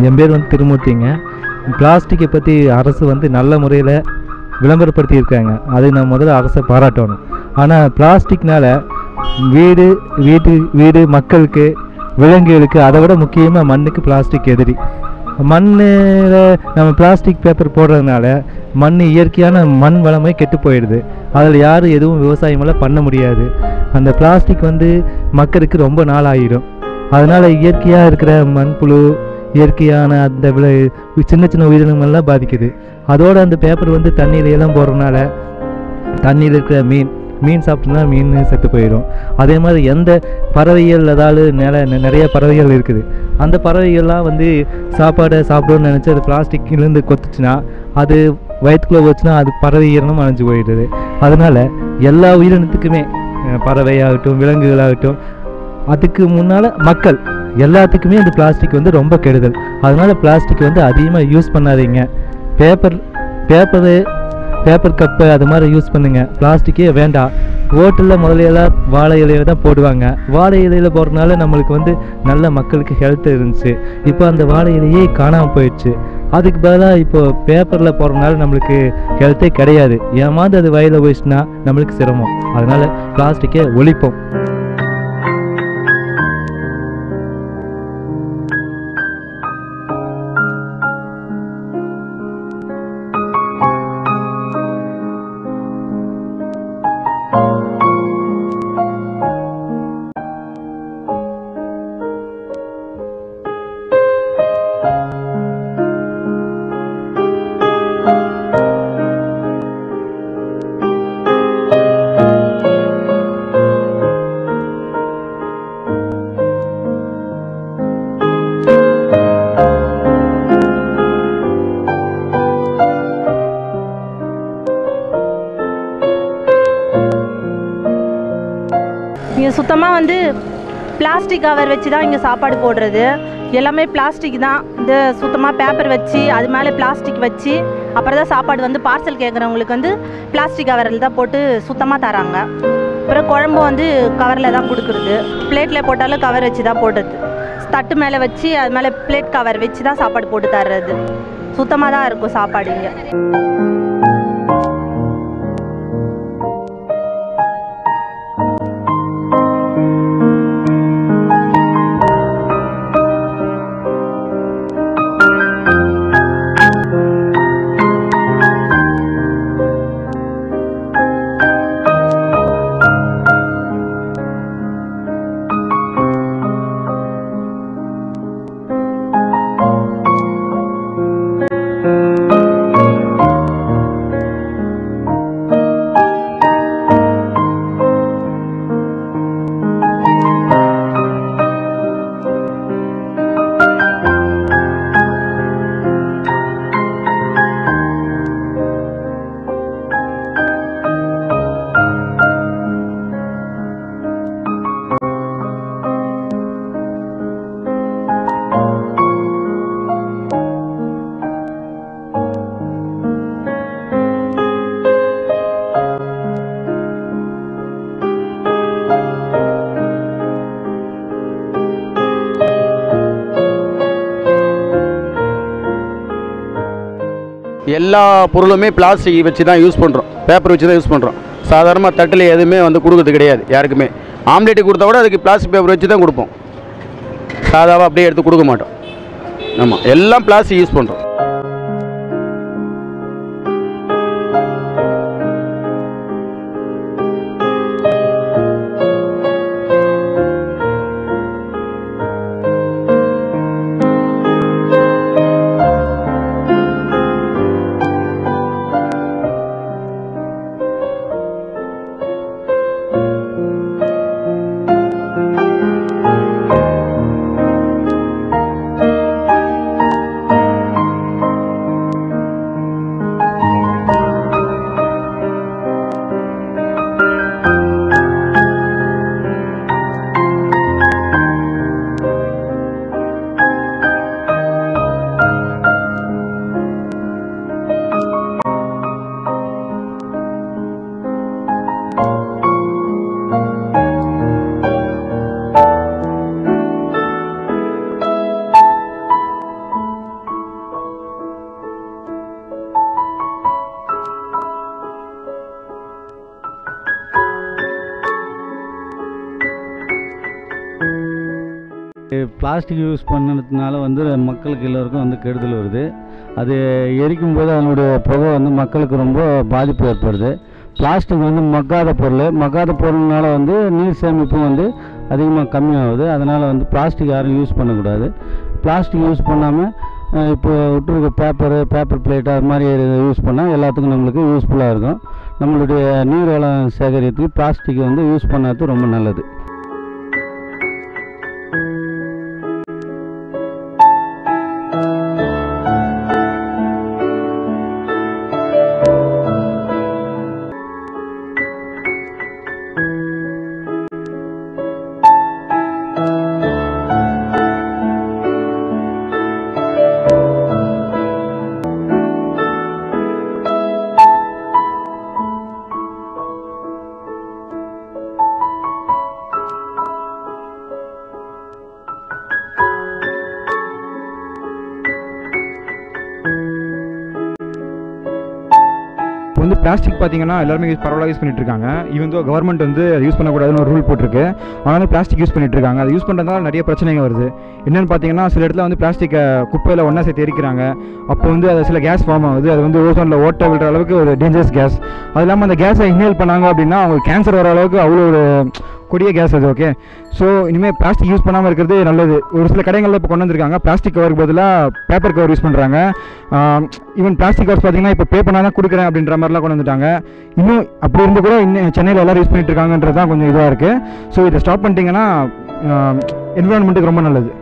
என் பேர் வந்து திருமூர்த்திங்க பிளாஸ்டிக்கை பற்றி அரசு வந்து நல்ல முறையில் விளம்பரப்படுத்தியிருக்காங்க அதை நான் முதல்ல அரசை பாராட்டணும் ஆனால் பிளாஸ்டிக்னால வீடு வீட்டு வீடு மக்களுக்கு விலங்குகளுக்கு அதை விட முக்கியமாக மண்ணுக்கு பிளாஸ்டிக் எதிரி மண்ணில் நம்ம பிளாஸ்டிக் பேப்பர் போடுறதுனால மண் இயற்கையான மண் வளமே கெட்டு போயிடுது அதில் யாரும் எதுவும் விவசாயமெல்லாம் பண்ண முடியாது அந்த பிளாஸ்டிக் வந்து மக்களுக்கு ரொம்ப நாள் ஆகிடும் அதனால் இயற்கையாக இருக்கிற மண்புழு இயற்கையான அந்த விளை சின்ன சின்ன உயிரினங்கள்லாம் பாதிக்குது அதோட அந்த பேப்பர் வந்து தண்ணியில எல்லாம் போடுறதுனால தண்ணியில் இருக்கிற மீன் மீன் சாப்பிட்டுனா மீன் செத்து போயிடும் அதே மாதிரி எந்த பறவைகள் அதாவது நில நெ- நிறைய பறவைகள் இருக்குது அந்த பறவைகள்லாம் வந்து சாப்பாடை சாப்பிடணும்னு நினச்சி அது பிளாஸ்டிக்லேருந்து கொத்துச்சுன்னா அது வயிற்றுக்குள்ளே போச்சுன்னா அது பறவை ஈரணம் அணைஞ்சு போயிடுது அதனால் எல்லா உயிரினத்துக்குமே அஹ், பறவையாகட்டும் விலங்குகளாகட்டும் அதுக்கு முன்னால் மக்கள் எல்லாத்துக்குமே இந்த பிளாஸ்டிக் வந்து ரொம்ப கெடுதல் அதனால பிளாஸ்டிக் வந்து அதிகமாக யூஸ் பண்ணாதீங்க பேப்பர் பேப்பரு பேப்பர் கப்பு அது மாதிரி யூஸ் பண்ணுங்க பிளாஸ்டிக்கே வேண்டாம் ஹோட்டலில் முதலையெல்லாம் வாழை இலையில தான் போடுவாங்க வாழை இலையில போடுறதுனால நம்மளுக்கு வந்து நல்ல மக்களுக்கு ஹெல்த் இருந்துச்சு இப்போ அந்த வாழை இலையே காணாமல் போயிடுச்சு அதுக்கு பதிலாக இப்போ பேப்பரில் போடுறதுனால நம்மளுக்கு ஹெல்த்தே கிடையாது ஏமாந்து அது வயலில் போயிடுச்சுன்னா நம்மளுக்கு சிரமம் அதனால பிளாஸ்டிக்கை ஒழிப்போம் இங்கே சுத்தமாக வந்து பிளாஸ்டிக் கவர் வச்சு தான் இங்கே சாப்பாடு போடுறது எல்லாமே பிளாஸ்டிக் தான் இந்த சுத்தமாக பேப்பர் வச்சு அது மேலே பிளாஸ்டிக் வச்சு அப்புறம் தான் சாப்பாடு வந்து பார்சல் கேட்குறவங்களுக்கு வந்து பிளாஸ்டிக் கவரில் தான் போட்டு சுத்தமாக தராங்க அப்புறம் குழம்பு வந்து கவரில் தான் கொடுக்குறது பிளேட்டில் போட்டாலும் கவர் வச்சு தான் போடுறது தட்டு மேலே வச்சு அது மேலே பிளேட் கவர் வச்சு தான் சாப்பாடு போட்டு தர்றது சுத்தமாக தான் இருக்கும் சாப்பாடு இங்கே எல்லா பொருளுமே பிளாஸ்டிக் வச்சு தான் யூஸ் பண்ணுறோம் பேப்பர் வச்சு தான் யூஸ் பண்ணுறோம் சாதாரணமாக தட்டில் எதுவுமே வந்து கொடுக்கறது கிடையாது யாருக்குமே ஆம்லேட்டு கொடுத்தா கூட அதுக்கு பிளாஸ்டிக் பேப்பர் வச்சு தான் கொடுப்போம் சாதாவாக அப்படியே எடுத்து கொடுக்க மாட்டோம் ஆமாம் எல்லாம் பிளாஸ்டிக் யூஸ் பண்ணுறோம் பிளாஸ்டிக் யூஸ் பண்ணதுனால வந்து மக்களுக்கு எல்லோருக்கும் வந்து கெடுதல் வருது அது எரிக்கும் போது அதனுடைய புகை வந்து மக்களுக்கு ரொம்ப பாதிப்பு ஏற்படுது பிளாஸ்டிக் வந்து மக்காத பொருள் மக்காத பொருள்னால வந்து நீர் சேமிப்பும் வந்து அதிகமாக கம்மியாகுது அதனால் வந்து பிளாஸ்டிக் யாரும் யூஸ் பண்ணக்கூடாது பிளாஸ்டிக் யூஸ் பண்ணாமல் இப்போ விட்டுருக்க பேப்பரு பேப்பர் பிளேட் அது மாதிரி யூஸ் பண்ணால் எல்லாத்துக்கும் நம்மளுக்கு யூஸ்ஃபுல்லாக இருக்கும் நம்மளுடைய நீர் வளம் சேகரித்துக்கு பிளாஸ்டிக் வந்து யூஸ் பண்ணாது ரொம்ப நல்லது இப்போ வந்து பிளாஸ்டிக் பார்த்தீங்கன்னா எல்லாருமே யூஸ் பரவலாக யூஸ் பண்ணிட்டு இருக்காங்க ஈவன் தோ கவர்மெண்ட் வந்து அதை யூஸ் பண்ணக்கூடாதுன்னு ஒரு ரூல் போட்டிருக்கு ஆனாலும் பிளாஸ்டிக் யூஸ் பண்ணிட்டு இருக்காங்க அதை யூஸ் பண்ணுறதால நிறைய பிரச்சனைகள் வருது என்னென்னு பார்த்தீங்கன்னா சில இடத்துல வந்து பிளாஸ்டிக்கை குப்பையில் ஒன்றா சேர்த்து எரிக்கிறாங்க அப்போ வந்து அது சில கேஸ் ஃபார்ம் ஆகுது அது வந்து ஓசோனில் ஓட்ட விடுற அளவுக்கு ஒரு டேஞ்சரஸ் கேஸ் அது இல்லாமல் அந்த கேஸை இன்ஹேல் பண்ணாங்க அப்படின்னா அவங்களுக்கு கேன்சர் வர அளவுக்கு அவ்வளோ ஒரு கொடிய கேஸ் அது ஓகே ஸோ இனிமேல் பிளாஸ்டிக் யூஸ் பண்ணாமல் இருக்கிறது நல்லது ஒரு சில கடைகளில் இப்போ கொண்டு வந்திருக்காங்க பிளாஸ்டிக் கவருக்கு பதிலாக பேப்பர் கவர் யூஸ் பண்ணுறாங்க ஈவன் பிளாஸ்டிக் கவர்ஸ் பார்த்தீங்கன்னா இப்போ பே பண்ணால் தான் கொடுக்குறேன் அப்படின்ற மாதிரிலாம் கொண்டு வந்துட்டாங்க இன்னும் அப்படி இருந்து கூட இன்னும் சென்னையில் எல்லாரும் யூஸ் பண்ணிட்டு இருக்காங்கன்றது தான் கொஞ்சம் இதுவாக இருக்குது ஸோ இதை ஸ்டாப் பண்ணிட்டீங்கன்னா என்விரான்மெண்ட்டுக்கு ரொம்ப நல்லது